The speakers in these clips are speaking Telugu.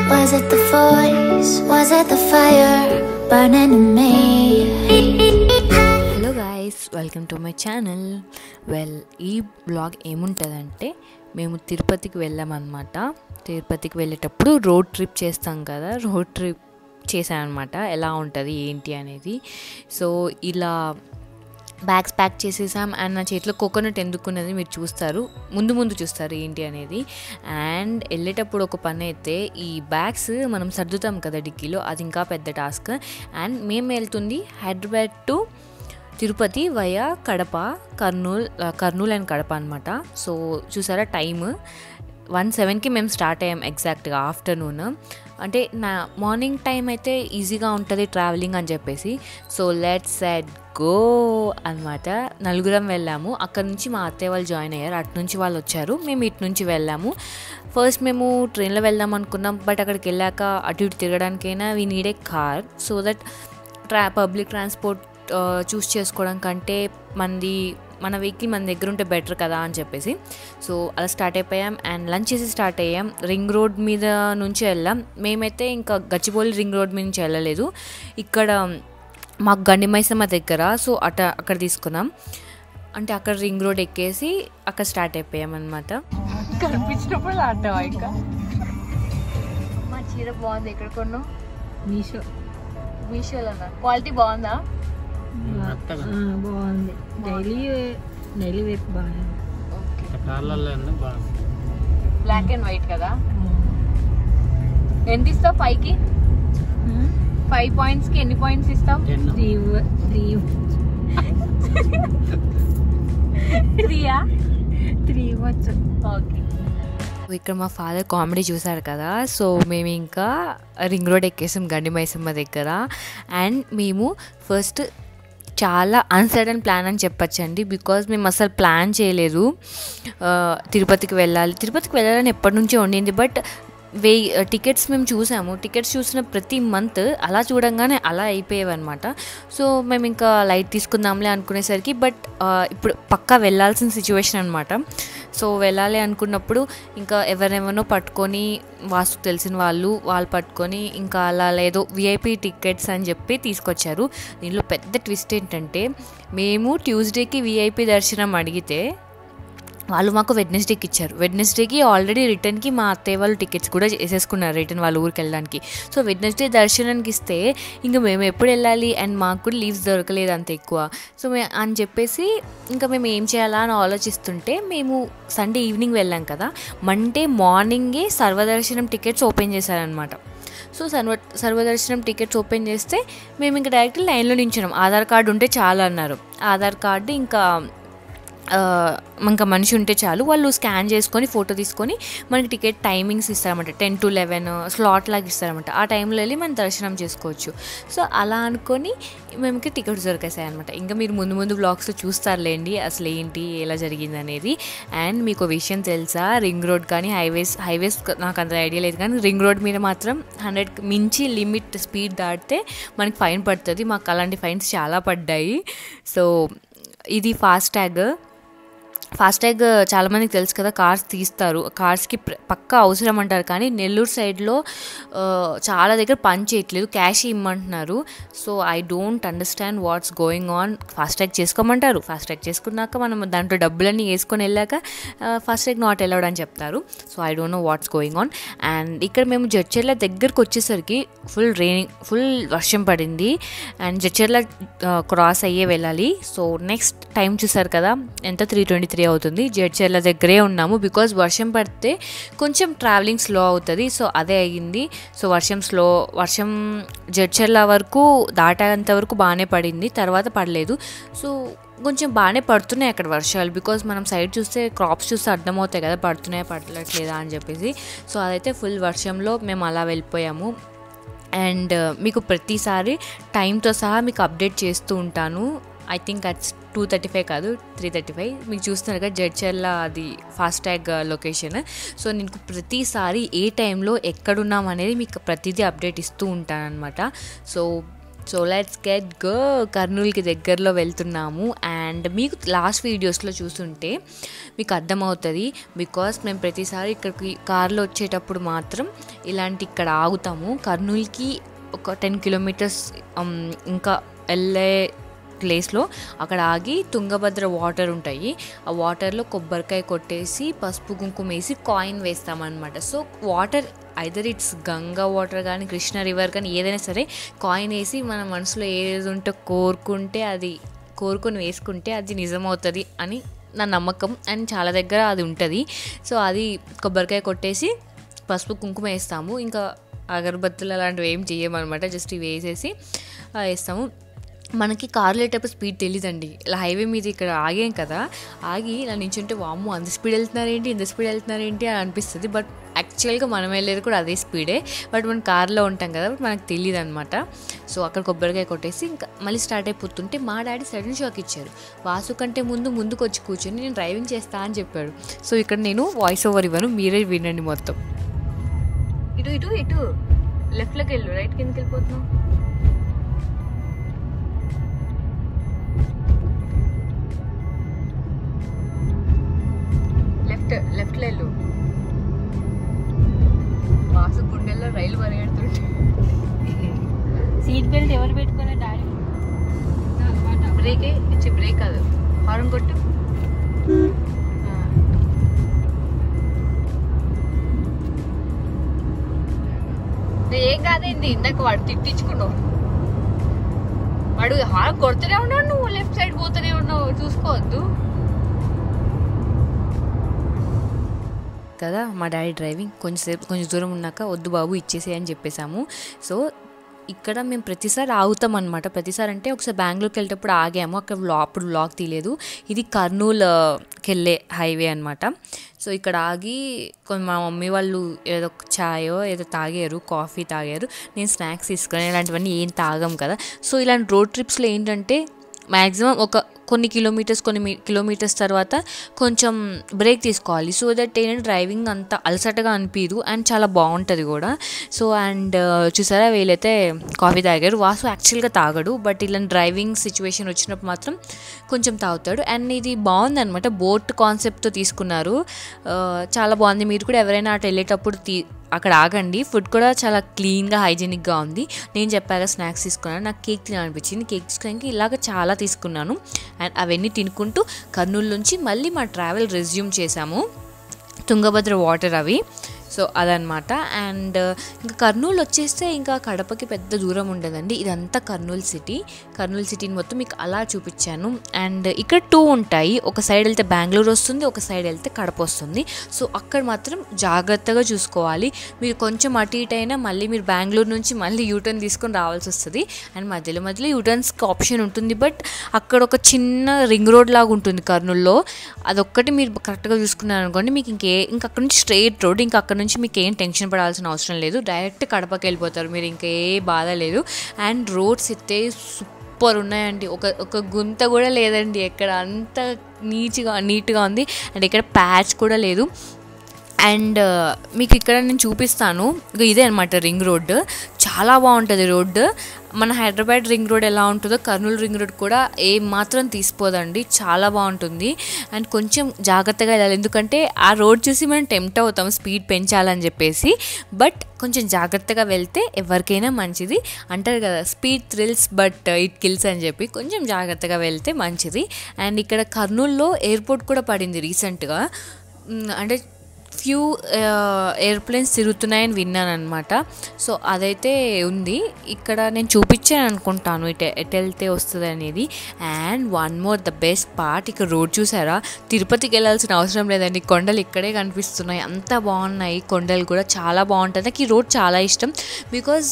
Was it the voice? Was it the fire burning in me? Hello guys welcome to my channel well ఈ బ్లాగ్ ఏముంటుందంటే మేము తిరుపతికి వెళ్ళామన్నమాట తిరుపతికి వెళ్ళేటప్పుడు రోడ్ ట్రిప్ చేస్తాం కదా రోడ్ ట్రిప్ చేశామన్నమాట ఎలా ఉంటుంది ఏంటి అనేది సో ఇలా బ్యాగ్స్ ప్యాక్ చేసేసాం అండ్ నా చేతిలో కోకోనట్ ఎందుకున్నది మీరు చూస్తారు ముందు ముందు చూస్తారు ఏంటి అనేది అండ్ వెళ్ళేటప్పుడు ఒక పని అయితే ఈ బ్యాగ్స్ మనం సర్దుతాం కదా డిక్కీలో అది ఇంకా పెద్ద టాస్క్ అండ్ మేము వెళ్తుంది హైదరాబాద్ టు తిరుపతి వయా కడప కర్నూల్ ఆ, కర్నూల్ అండ్ కడప అనమాట సో చూసారా టైమ్ వన్ సెవెన్కి మేము స్టార్ట్ అయ్యాం ఎగ్జాక్ట్గా ఆఫ్టర్నూన్ అంటే నా మార్నింగ్ టైం అయితే ఈజీగా ఉంటుంది ట్రావెలింగ్ అని చెప్పేసి సో లెట్ సెట్ గో అనమాట నలుగురం వెళ్ళాము అక్కడ నుంచి మా అత్తయ్య వాళ్ళు జాయిన్ అయ్యారు అటు నుంచి వాళ్ళు వచ్చారు మేము ఇటు నుంచి వెళ్ళాము ఫస్ట్ మేము ట్రైన్లో వెళ్దాం అనుకున్నాం బట్ అక్కడికి వెళ్ళాక అటు ఇటు తిరగడానికైనా we need a car so that ట్రా పబ్లిక్ ట్రాన్స్పోర్ట్ చూస్ చేసుకోవడం కంటే మనది మన వెహికల్ మన దగ్గర ఉంటే బెటర్ కదా అని చెప్పేసి సో అలా స్టార్ట్ అయిపోయాం అండ్ లంచ్ చేసి స్టార్ట్ అయ్యాం రింగ్ రోడ్ మీద నుంచి వెళ్ళాం మేమైతే ఇంకా గచ్చిబౌలి రింగ్ రోడ్ మీద నుంచి వెళ్ళలేదు ఇక్కడ మాకు గండి మైసమ్మ దగ్గర సో అట అక్కడ తీసుకున్నాం అంటే అక్కడ రింగ్ రోడ్ ఎక్కేసి అక్కడ స్టార్ట్ అయిపోయాం అనమాట కనిపించినప్పుడు ఆటో ఇంకా మా చీర బాగుంది ఎక్కడ కొన్నావు మీషో మీషోలోనా క్వాలిటీ బాగుందా ఆ, బాగుంది డైలీ డైలీ వేపు బాగుంది ఓకే కార్లలో బాగా బ్లాక్ అండ్ వైట్ కదా ఎంత ఇస్తావు ఫైవ్ కి ఫైవ్ పాయింట్స్ కి ఎన్ని పాయింట్స్ ఇస్తావు టెన్ త్రీ త్రీ త్రీయా త్రీ వచ్చు ఓకే ఇక్కడ మా ఫాదర్ కామెడీ చూసారు కదా సో మేము ఇంకా రింగ్ రోడ్ ఎక్కేసాం గండి మైసమ్మ దగ్గర అండ్ మేము ఫస్ట్ చాలా అన్సర్టన్ ప్లాన్ అని చెప్పచ్చండి బికాజ్ మేము అసలు ప్లాన్ చేయలేదు ఆ, తిరుపతికి వెళ్ళాలి తిరుపతికి వెళ్ళాలని ఎప్పటి నుంచో ఉండింది బట్ వే టికెట్స్ మేము చూసాము టికెట్స్ చూసిన ప్రతి మంత్ అలా చూడంగానే అలా అయిపోయేవి అనమాట సో మేము ఇంకా లైట్ తీసుకుందాంలే అనుకునేసరికి బట్ ఇప్పుడు పక్కా వెళ్ళాల్సిన సిచ్యువేషన్ అనమాట సో వెళ్ళాలి అనుకున్నప్పుడు ఇంకా ఎవరెవరినో పట్టుకొని వాస్తు తెలిసిన వాళ్ళు వాళ్ళు పట్టుకొని ఇంకా అలా లేదో విఐపి టికెట్స్ అని చెప్పి తీసుకొచ్చారు దీనిలో పెద్ద ట్విస్ట్ ఏంటంటే మేము ట్యూస్డేకి విఐపి దర్శనం అడిగితే వాళ్ళు మాకు వెడ్నెస్డేకి ఇచ్చారు వెడ్నెస్డేకి ఆల్రెడీ రిటర్న్కి మా అత్తయ్య వాళ్ళు టికెట్స్ కూడా చేసేసుకున్నారు రిటర్న్ వాళ్ళ ఊరికి వెళ్ళడానికి సో వెడ్నెస్డే దర్శనానికి ఇస్తే ఇంకా మేము ఎప్పుడు వెళ్ళాలి అండ్ మాకు కూడా లీవ్స్ దొరకలేదు అంత ఎక్కువ సో మే అని చెప్పేసి ఇంకా మేము ఏం చేయాలా అని ఆలోచిస్తుంటే మేము సండే ఈవినింగ్ వెళ్ళాం కదా మండే మార్నింగే సర్వదర్శనం టికెట్స్ ఓపెన్ చేశారనమాట సో సర్వ సర్వదర్శనం టికెట్స్ ఓపెన్ చేస్తే మేము ఇంకా డైరెక్ట్ లైన్లో నించున్నాం ఆధార్ కార్డు ఉంటే చాలు అన్నారు ఆధార్ కార్డు ఇంకా ఆ, ఇంకా మనిషి ఉంటే చాలు వాళ్ళు స్కాన్ చేసుకొని ఫోటో తీసుకొని మనకి టికెట్ టైమింగ్స్ ఇస్తారన్నమాట టెన్ టు లెవెన్ స్లాట్ లాగా ఇస్తారన్నమాట ఆ టైంలో వెళ్ళి మనం దర్శనం చేసుకోవచ్చు సో అలా అనుకొని మేమకి టికెట్స్ దొరికేసాయి అనమాట ఇంకా మీరు ముందు ముందు బ్లాగ్స్లో చూస్తారులేండి అసలు ఏంటి ఎలా జరిగింది అనేది అండ్ మీకు ఒక విషయం తెలుసా రింగ్ రోడ్ కానీ హైవేస్ హైవేస్ నాకు అంత ఐడియా లేదు కానీ రింగ్ రోడ్ మీద మాత్రం హండ్రెడ్ మించి లిమిట్ స్పీడ్ దాటితే మనకి ఫైన్ పడుతుంది మాకు అలాంటి ఫైన్స్ చాలా పడ్డాయి సో ఇది ఫాస్టాగ్ ఫాస్టాగ్ చాలామందికి తెలుసు కదా కార్స్ తీస్తారు కార్స్కి ప్ర- పక్కా అవసరం అంటారు కానీ నెల్లూరు సైడ్లో ఆ, చాలా దగ్గర పని చేయట్లేదు క్యాష్ ఇమ్మంటున్నారు so I don't understand what's going on FASTag చేసుకోమంటారు ఫాస్టాగ్ చేసుకున్నాక మనం దాంట్లో డబ్బులన్నీ వేసుకొని వెళ్ళాక ఫాస్టాగ్ నాట్ అలౌడ్ అని చెప్తారు so I don't know what's going on and ఇక్కడ మేము జడ్చర్ల దగ్గరకు వచ్చేసరికి ఫుల్ రెయినింగ్ ఫుల్ వర్షం పడింది అండ్ జడ్చర్ల క్రాస్ అయ్యే వెళ్ళాలి సో నెక్స్ట్ టైం చూసారు కదా ఎంత త్రీ ట్వంటీ త్రీ అవుతుంది జడ్చర్ల దగ్గరే ఉన్నాము బికాజ్ వర్షం పడితే కొంచెం ట్రావెలింగ్ స్లో అవుతుంది సో అదే అయ్యింది సో వర్షం స్లో వర్షం జడ్చర్ల వరకు దాటేంత వరకు బాగానే పడింది తర్వాత పడలేదు సో కొంచెం బాగానే పడుతున్నాయి అక్కడ వర్షాలు బికాజ్ మనం సైడ్ చూస్తే క్రాప్స్ చూస్తే అర్థమవుతాయి కదా పడుతున్నాయా పడట్లేదా అని చెప్పేసి సో అదైతే ఫుల్ వర్షంలో మేము అలా వెళ్ళిపోయాము అండ్ మీకు ప్రతిసారి టైంతో సహా మీకు అప్డేట్ చేస్తూ ఉంటాను I think it's two thirty five కాదు త్రీ థర్టీ ఫైవ్ మీకు చూస్తున్నారు కదా జడ్చర్ల అది ఫాస్టాగ్ లొకేషన్ సో నేను ప్రతిసారి ఏ టైంలో ఎక్కడున్నాం అనేది మీకు ప్రతిదీ అప్డేట్ ఇస్తూ ఉంటాను అనమాట so so let's get go కర్నూలుకి దగ్గరలో వెళ్తున్నాము అండ్ మీకు లాస్ట్ వీడియోస్లో చూస్తుంటే మీకు అర్థమవుతుంది బికాస్ మేము ప్రతిసారి ఇక్కడికి కార్లో వచ్చేటప్పుడు మాత్రం ఇలాంటి ఇక్కడ ఆగుతాము కర్నూలుకి ఒక టెన్ కిలోమీటర్స్ ఇంకా వెళ్ళే ప్లేస్లో అక్కడ ఆగి తుంగభద్ర వాటర్ ఉంటాయి ఆ వాటర్లో కొబ్బరికాయ కొట్టేసి పసుపు కుంకుమ వేసి కాయిన్ వేస్తామన్నమాట so water either it's Ganga water కానీ కృష్ణ రివర్ కానీ ఏదైనా సరే కాయిన్ వేసి మన మనసులో ఏది ఉంటే కోరుకుంటే అది కోరుకొని వేసుకుంటే అది నిజమవుతుంది అని నా నమ్మకం అండ్ చాలా దగ్గర అది ఉంటుంది సో అది కొబ్బరికాయ కొట్టేసి పసుపు కుంకుమ వేస్తాము ఇంకా అగరబత్తులు అలాంటివి ఏం చేయమన్నమాట జస్ట్ ఇవి వేసేసి ఆ, వేస్తాము మనకి కార్లో వెళ్ళేటప్పుడు స్పీడ్ తెలియదండి ఇలా హైవే మీద ఇక్కడ ఆగాం కదా ఆగి ఇలా నించుంటే వాము అంత స్పీడ్ వెళ్తున్నారేంటి ఇంత స్పీడ్ వెళ్తున్నారేంటి అని అనిపిస్తుంది బట్ యాక్చువల్గా మనం వెళ్ళేది కూడా అదే స్పీడే బట్ మనం కార్లో ఉంటాం కదా బట్ మనకు తెలియదు అనమాట సో అక్కడ కొబ్బరికాయ కొట్టేసి ఇంకా మళ్ళీ స్టార్ట్ అయిపోతుంటే మా డాడీ సడన్ షాక్ ఇచ్చారు వాసు కంటే ముందు ముందుకు వచ్చి కూర్చొని నేను డ్రైవింగ్ చేస్తా అని చెప్పాడు సో ఇక్కడ నేను వాయిస్ ఓవర్ ఇవ్వను మీరే వినండి మొత్తం ఇటు ఇటు ఇటు లెఫ్ట్లోకి వెళ్ళు రైట్ కిందకి వెళ్ళిపోతున్నావు లెఫ్ట్ లెఫ్ట్ వెళ్ళు వాసు గుండెల్లో రైలు పరిగెడుతుంటే సీట్ బెల్ట్ ఎవరు పెట్టుకునే డాడీ బ్రేకే ఇచ్చి బ్రేక్ కాదు హార్న్ కొట్టు ఆ. ఏం కాదండి ఇందాక వాడు తిట్టించుకున్నావు వాడు హార్న్ కొడుతూనే ఉన్నావు నువ్వు లెఫ్ట్ సైడ్ పోతూనే ఉన్నావు చూసుకోవద్దు కదా మా డాడీ డ్రైవింగ్ కొంచెంసేపు కొంచెం దూరం ఉన్నాక వద్దు బాబు ఇచ్చేసే అని చెప్పేశాము సో ఇక్కడ మేము ప్రతిసారి ఆగుతాం అనమాట ప్రతిసారి అంటే ఒకసారి బెంగళూరుకి వెళ్ళేటప్పుడు ఆగాము అక్కడ వ్లా అప్పుడు వ్లాగ్ తీయలేదు ఇది కర్నూలుకి వెళ్ళే హైవే అనమాట సో ఇక్కడ ఆగి కొ- మా మమ్మీ వాళ్ళు ఏదో ఒక ఛాయో ఏదో తాగారు కాఫీ తాగారు నేను స్నాక్స్ తీసుకొని ఇలాంటివన్నీ ఏం తాగం కదా సో ఇలాంటి రోడ్ ట్రిప్స్లో ఏంటంటే మ్యాక్సిమం ఒక కొన్ని కిలోమీటర్స్ కొన్ని మీ- కిలోమీటర్స్ తర్వాత కొంచెం బ్రేక్ తీసుకోవాలి సో దట్ ఏంటంటే డ్రైవింగ్ అంత అలసటగా అనిపించదు అండ్ చాలా బాగుంటుంది కూడా సో అండ్ చూసారా వీళ్ళైతే కాఫీ తాగారు వాసు యాక్చువల్గా తాగడు బట్ ఇలాంటి డ్రైవింగ్ సిచ్యువేషన్ వచ్చినప్పుడు మాత్రం కొంచెం తాగుతాడు అండ్ ఇది బాగుంది అనమాట బోట్ కాన్సెప్ట్తో తీసుకున్నారు ఆ, చాలా బాగుంది మీరు కూడా ఎవరైనా అటు వెళ్ళేటప్పుడు తీ అక్కడ ఆగండి ఫుడ్ కూడా చాలా క్లీన్గా హైజీనిక్గా ఉంది నేను చెప్పాక స్నాక్స్ తీసుకున్నాను నాకు కేక్ తినాలనిపించింది కేక్ తీసుకోవడానికి ఇలాగ చాలా తీసుకున్నాను అండ్ అవన్నీ తినుకుంటూ కర్నూలు నుంచి మళ్ళీ మా ట్రావెల్ రెజ్యూమ్ చేశాము తుంగభద్ర వాటర్ అవి సో అదనమాట అండ్ ఇంకా కర్నూలు వచ్చేస్తే ఇంకా కడపకి పెద్ద దూరం ఉండదండి ఇదంతా కర్నూలు సిటీ కర్నూలు సిటీని మొత్తం మీకు అలా చూపించాను అండ్ ఇక్కడ టూ ఉంటాయి ఒక సైడ్ వెళ్తే బెంగళూరు వస్తుంది ఒక సైడ్ వెళ్తే కడప వస్తుంది సో అక్కడ మాత్రం జాగ్రత్తగా చూసుకోవాలి మీరు కొంచెం అటు ఇటు అయినా మళ్ళీ మీరు బెంగళూరు నుంచి మళ్ళీ యూటర్న్ తీసుకొని రావాల్సి వస్తుంది అండ్ మధ్యలో మధ్యలో యూటర్న్స్కి ఆప్షన్ ఉంటుంది బట్ అక్కడ ఒక చిన్న రింగ్ రోడ్ లాగా ఉంటుంది కర్నూలులో అదొక్కటి మీరు కరెక్ట్గా చూసుకున్నారు అనుకోండి మీకు ఇంకే ఇంకా అక్కడ నుంచి స్ట్రైట్ రోడ్ ఇంకా అక్కడ నుంచి మీకు ఏం టెన్షన్ పడాల్సిన అవసరం లేదు డైరెక్ట్ కడపకి వెళ్ళిపోతారు మీరు ఇంకా ఏ బాధ లేదు అండ్ రోడ్స్ అయితే సూపర్ ఉన్నాయండి ఒక ఒక గుంత కూడా లేదండి ఎక్కడ అంత నీట్గా నీట్గా ఉంది అండ్ ఇక్కడ ప్యాచ్ కూడా లేదు అండ్ మీకు ఇక్కడ నేను చూపిస్తాను ఇక ఇదే అనమాట రింగ్ రోడ్ చాలా బాగుంటుంది రోడ్డు మన హైదరాబాద్ రింగ్ రోడ్ ఎలా ఉంటుందో కర్నూలు రింగ్ రోడ్ కూడా ఏ మాత్రం తీసిపోదండి చాలా బాగుంటుంది అండ్ కొంచెం జాగ్రత్తగా వెళ్ళాలి ఎందుకంటే ఆ రోడ్ చూసి మనం టెంప్ట్ అవుతాం స్పీడ్ పెంచాలని చెప్పేసి బట్ కొంచెం జాగ్రత్తగా వెళ్తే ఎవరికైనా మంచిది అంటారు కదా speed thrills but it kills అని చెప్పి కొంచెం జాగ్రత్తగా వెళ్తే మంచిది అండ్ ఇక్కడ కర్నూలులో ఎయిర్పోర్ట్ కూడా పడింది రీసెంట్గా మ్, అంటే ఫ్యూ ఎయిర్ప్లేన్స్ తిరుగుతున్నాయని విన్నాను అనమాట సో అదైతే ఉంది ఇక్కడ నేను చూపించాను అనుకుంటాను ఇటు ఎటు వెళ్తే వస్తుంది అనేది and one more the best part ఇక్కడ రోడ్ చూసారా తిరుపతికి వెళ్ళాల్సిన అవసరం లేదండి కొండలు ఇక్కడే కనిపిస్తున్నాయి అంత బాగున్నాయి కొండలు కూడా చాలా బాగుంటుంది నాకు ఈ రోడ్ చాలా ఇష్టం బికాజ్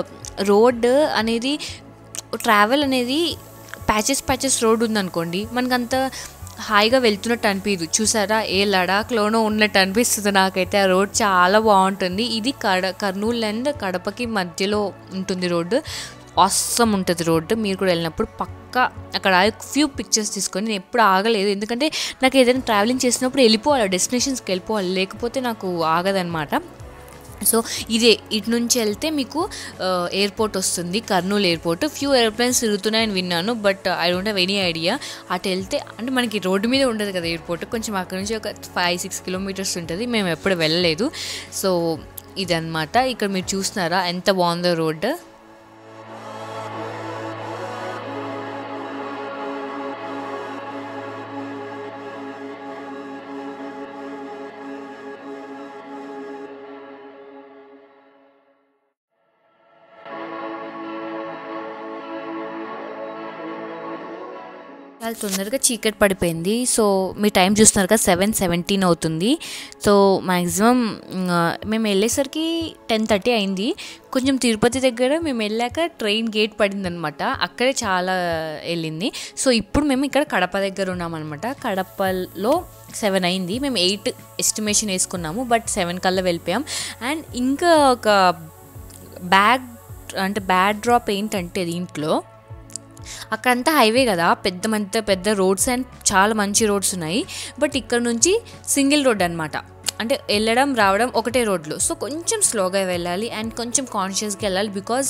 రోడ్ అనేది ట్రావెల్ అనేది ప్యాచెస్ ప్యాచెస్ రోడ్ ఉందనుకోండి మనకంత హాయిగా వెళ్తున్నట్టు అనిపించదు చూసారా ఏ లడాఖ్లోనో ఉన్నట్టు అనిపిస్తుంది నాకైతే ఆ రోడ్ చాలా బాగుంటుంది ఇది కడ కర్నూలు అండ్ కడపకి మధ్యలో ఉంటుంది రోడ్డు అవసరం ఉంటుంది రోడ్డు మీరు కూడా వెళ్ళినప్పుడు పక్కా అక్కడ ఫ్యూ పిక్చర్స్ తీసుకొని నేను ఎప్పుడు ఆగలేదు ఎందుకంటే నాకు ఏదైనా ట్రావెలింగ్ చేసినప్పుడు వెళ్ళిపోవాలి డెస్టినేషన్స్కి వెళ్ళిపోవాలి లేకపోతే నాకు ఆగదనమాట సో ఇదే ఇటు నుంచి వెళ్తే మీకు ఎయిర్పోర్ట్ వస్తుంది కర్నూలు ఎయిర్పోర్ట్ ఫ్యూ ఎయిర్ప్లేన్స్ తిరుగుతున్నాయని విన్నాను but I don't have any idea అటు వెళ్తే అంటే మనకి రోడ్డు మీద ఉండదు కదా ఎయిర్పోర్ట్ కొంచెం అక్కడ నుంచి ఒక ఫైవ్ సిక్స్ కిలోమీటర్స్ ఉంటుంది మేము ఎప్పుడు వెళ్ళలేదు సో ఇదన్నమాట ఇక్కడ మీరు చూస్తున్నారా ఎంత బాగుందో రోడ్డు చాలా తొందరగా చీకటి పడిపోయింది సో మీ టైం చూస్తున్నారు కదా సెవెన్ సెవెంటీన్ అవుతుంది సో మ్యాక్సిమం మేము వెళ్ళేసరికి టెన్ థర్టీ అయింది కొంచెం తిరుపతి దగ్గర మేము వెళ్ళాక ట్రైన్ గేట్ పడిందనమాట అక్కడే చాలా వెళ్ళింది సో ఇప్పుడు మేము ఇక్కడ కడప దగ్గర ఉన్నామన్నమాట కడపలో సెవెన్ అయింది మేము ఎయిట్ ఎస్టిమేషన్ వేసుకున్నాము బట్ సెవెన్ కల్లా వెళ్ళిపోయాం అండ్ ఇంకా ఒక బ్యాగ్ అంటే బ్యాడ్ డ్రాప్ ఏంటంటే దీంట్లో అక్కడంతా హైవే కదా పెద్ద మంత పెద్ద రోడ్స్ అండ్ చాలా మంచి రోడ్స్ ఉన్నాయి బట్ ఇక్కడ నుంచి సింగిల్ రోడ్ అనమాట అంటే వెళ్ళడం రావడం ఒకటే రోడ్లు సో కొంచెం స్లోగా వెళ్ళాలి అండ్ కొంచెం కాన్షియస్గా వెళ్ళాలి బికాజ్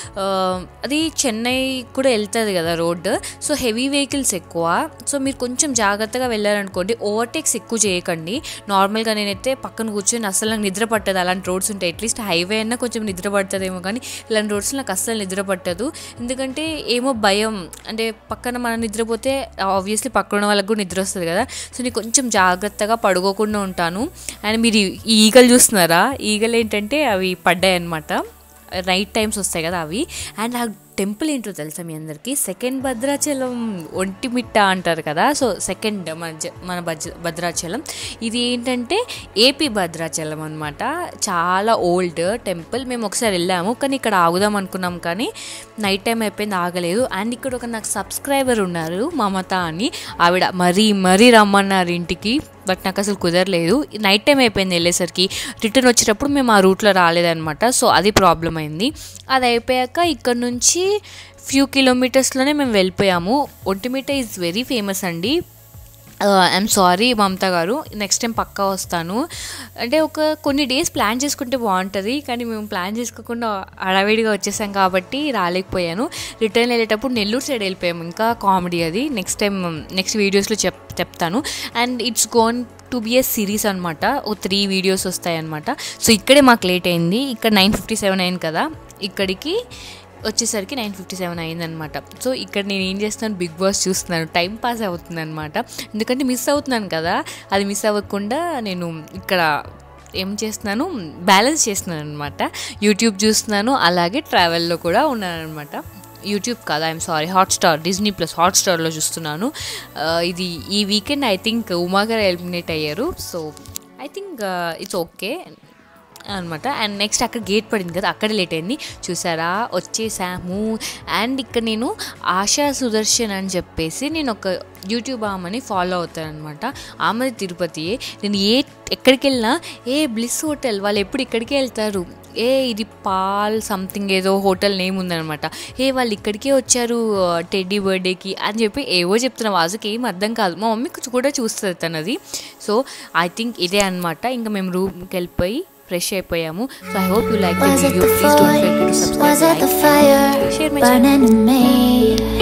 అది చెన్నై కూడా వెళ్తుంది కదా రోడ్ సో హెవీ వెహికల్స్ ఎక్కువ సో మీరు కొంచెం జాగ్రత్తగా వెళ్ళారనుకోండి ఓవర్టేక్స్ ఎక్కువ చేయకండి నార్మల్గా నేనైతే పక్కన కూర్చొని అసలు నాకు నిద్ర పట్టదు అలాంటి రోడ్స్ ఉంటాయి అట్లీస్ట్ హైవే అయినా కొంచెం నిద్ర పడుతుందేమో కానీ ఇలాంటి రోడ్స్ నాకు అస్సలు నిద్ర పట్టదు ఎందుకంటే ఏమో భయం అంటే పక్కన మనం నిద్రపోతే ఆబ్వియస్లీ పక్కన ఉన్న వాళ్ళకి కూడా నిద్ర వస్తుంది కదా సో నేను కొంచెం జాగ్రత్తగా పడుకోకుండా ఉంటాను అండ్ మీరు ఈ ఈగలు చూస్తున్నారా ఈగలు ఏంటంటే అవి పడ్డాయి అనమాట నైట్ టైమ్స్ వస్తాయి కదా అవి అండ్ ఆ టెంపుల్ ఏంటో తెలుసా మీ అందరికీ సెకండ్ భద్రాచలం ఒంటిమిట్ట అంటారు కదా సో సెకండ్ మన జ- మన భద్ర భద్రాచలం ఇది ఏంటంటే ఏపీ భద్రాచలం అనమాట చాలా ఓల్డ్ టెంపుల్ మేము ఒకసారి వెళ్ళాము కానీ ఇక్కడ ఆగుదాం అనుకున్నాం కానీ నైట్ టైం అయిపోయింది ఆగలేదు అండ్ ఇక్కడ ఒక నాకు సబ్స్క్రైబర్ ఉన్నారు మమత అని ఆవిడ మరీ మరీ రమ్మన్నారు ఇంటికి బట్ నాకు అసలు కుదరలేదు నైట్ టైం అయిపోయింది వెళ్ళేసరికి రిటర్న్ వచ్చేటప్పుడు మేము ఆ రూట్లో రాలేదనమాట సో అది ప్రాబ్లం అయింది అది అయిపోయాక ఇక్కడ నుంచి ఫ్యూ కిలోమీటర్స్లోనే మేము వెళ్ళిపోయాము ఒంటిమిట్ట ఈజ్ వెరీ ఫేమస్ అండి I'm sorry Mamata garu next time పక్కా వస్తాను అంటే ఒక కొన్ని డేస్ ప్లాన్ చేసుకుంటే బాగుంటుంది కానీ మేము ప్లాన్ చేసుకోకుండా అడవిడిగా వచ్చేసాం కాబట్టి రాలేకపోయాను రిటర్న్ వెళ్ళేటప్పుడు నెల్లూరు సైడ్ వెళ్ళిపోయాము ఇంకా కామెడీ అది నెక్స్ట్ టైం నెక్స్ట్ వీడియోస్లో చెప్ చెప్తాను and it's gonna be a series అనమాట ఓ త్రీ వీడియోస్ వస్తాయి అనమాట సో ఇక్కడే మాకు లేట్ అయింది ఇక్కడ నైన్ ఫిఫ్టీ సెవెన్ అయింది కదా ఇక్కడికి వచ్చేసరికి నైన్ ఫిఫ్టీ సెవెన్ అయిందనమాట సో ఇక్కడ నేను ఏం చేస్తాను బిగ్ బాస్ చూస్తున్నాను టైం పాస్ అవుతుంది అనమాట ఎందుకంటే మిస్ అవుతున్నాను కదా అది మిస్ అవ్వకుండా నేను ఇక్కడ ఏం చేస్తున్నాను బ్యాలెన్స్ చేస్తున్నాను అనమాట యూట్యూబ్ చూస్తున్నాను అలాగే ట్రావెల్లో కూడా ఉన్నాను అనమాట యూట్యూబ్ కాదు I'm sorry Hotstar Disney Plus హాట్స్టార్లో చూస్తున్నాను ఆ, ఇది ఈ weekend I think Uma garu eliminate అయ్యారు so I think it's okay అనమాట అండ్ నెక్స్ట్ అక్కడ గేట్ పడింది కదా అక్కడ లేట్ అయింది చూసారా వచ్చేసాము అండ్ ఇక్కడ నేను ఆశా సుదర్శన్ అని చెప్పేసి నేను ఒక యూట్యూబ్ ఆమెని ఫాలో అవుతాను అనమాట ఆమెది తిరుపతి నేను ఏ ఎక్కడికి వెళ్ళినా ఏ బ్లిస్ హోటల్ వాళ్ళు ఎప్పుడు ఇక్కడికే వెళ్తారు ఏ ఇది పాల్ సంథింగ్ ఏదో హోటల్ నేమ్ ఉందనమాట ఏ వాళ్ళు ఇక్కడికే వచ్చారు టెడ్డీ బర్త్డేకి అని చెప్పి ఏవో చెప్తున్న వాజుకి ఏం అర్థం కాదు మా మమ్మీ కూడా చూస్తుంది తనది సో ఐ థింక్ ఇదే అనమాట ఇంకా మేము రూమ్కి వెళ్ళిపోయి ఫ్రెష్ అయిపోయాము so I hope you like the Was it video the please don't forget to voice? Subscribe Was it the fire share my burning in me?